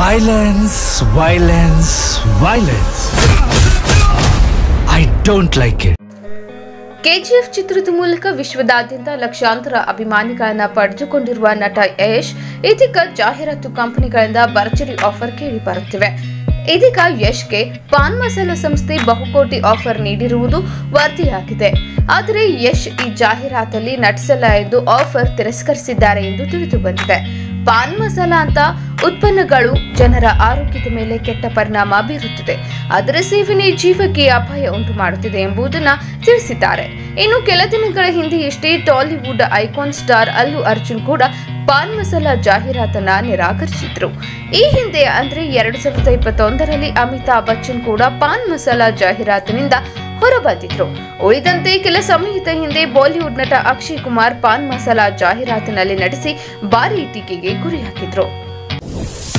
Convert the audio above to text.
Violence, violence, violence. I don't like it. KGF ಚಿತ್ರದ ಮೂಲಕ ವಿಶ್ವದಾದ್ಯಂತ ಲಕ್ಷಾಂತರ ಅಭಿಮಾನಿಗಳನ್ನ ಪಡೆದುಕೊಂಡಿರುವ ನಟ ಯಶ್ ಇದೀಗ ಜಾಹೀರಾತು ಕಂಪನಿಗಳಿಂದ ಭರ್ಜರಿ ಆಫರ್ ಕೇಳಿ ಬರುತ್ತಿವೆ ಇದೀಗ ಯಶ್ಗೆ ಪಾನ್ ಮಸಾಲ ಸಂಸ್ಥೆ ಬಹುಕೋಟಿ ಆಫರ್ ನೀಡಿರುವುದು ವರದಿಯಾಗಿದೆ ಆದರೆ ಯಶ್ ಈ ಜಾಹೀರಾತಲ್ಲಿ ನಟಿಸಲ್ಲ ಎಂದು ಆಫರ್ ತಿರಸ್ಕರಿಸಿದ್ದಾರೆ ಎಂದು ತಿಳಿದು ಬಂದಿದೆ ಪಾನ್ ಮಸಾಲ ಅಂತ ಉತ್ಪನ್ನಗಳು ಜನರ ಆರೋಗ್ಯದ ಮೇಲೆ ಕೆಟ್ಟ ಪರಿಣಾಮ ಬೀರುತ್ತದೆ ಅದರ ಸೇವನೆ ಜೀವಕ್ಕೆ ಅಪಾಯ ಉಂಟು ಮಾಡುತ್ತಿದೆ ಎಂಬುದನ್ನ ತಿಳಿಸಿದ್ದಾರೆ ಇನ್ನು ಕೆಲ ದಿನಗಳ ಹಿಂದೆಯಷ್ಟೇ ಟಾಲಿವುಡ್ ಐಕಾನ್ ಸ್ಟಾರ್ ಅಲ್ಲು ಅರ್ಜುನ್ ಕೂಡ ಪಾನ್ ಮಸಾಲ ಜಾಹೀರಾತನ್ನ ನಿರಾಕರಿಸಿದ್ರು ಈ ಹಿಂದೆ ಅಂದ್ರೆ ಎರಡು ಸಾವಿರದ ಇಪ್ಪತ್ತೊಂದರಲ್ಲಿ ಅಮಿತಾಬ್ ಬಚ್ಚನ್ ಕೂಡ ಪಾನ್ ಮಸಾಲ ಜಾಹೀರಾತಿನಿಂದ ಹೊರಬಂದಿದ್ರು ಉಳಿದಂತೆ ಕೆಲ ಸಮಯದ ಹಿಂದೆ ಬಾಲಿವುಡ್ ನಟ ಅಕ್ಷಯ್ ಕುಮಾರ್ ಪಾನ್ ಮಸಾಲ ಜಾಹೀರಾತಿನಲ್ಲಿ ನಟಿಸಿ ಭಾರಿ ಟೀಕೆಗೆ ಗುರಿಯಾಗಿದ್ರು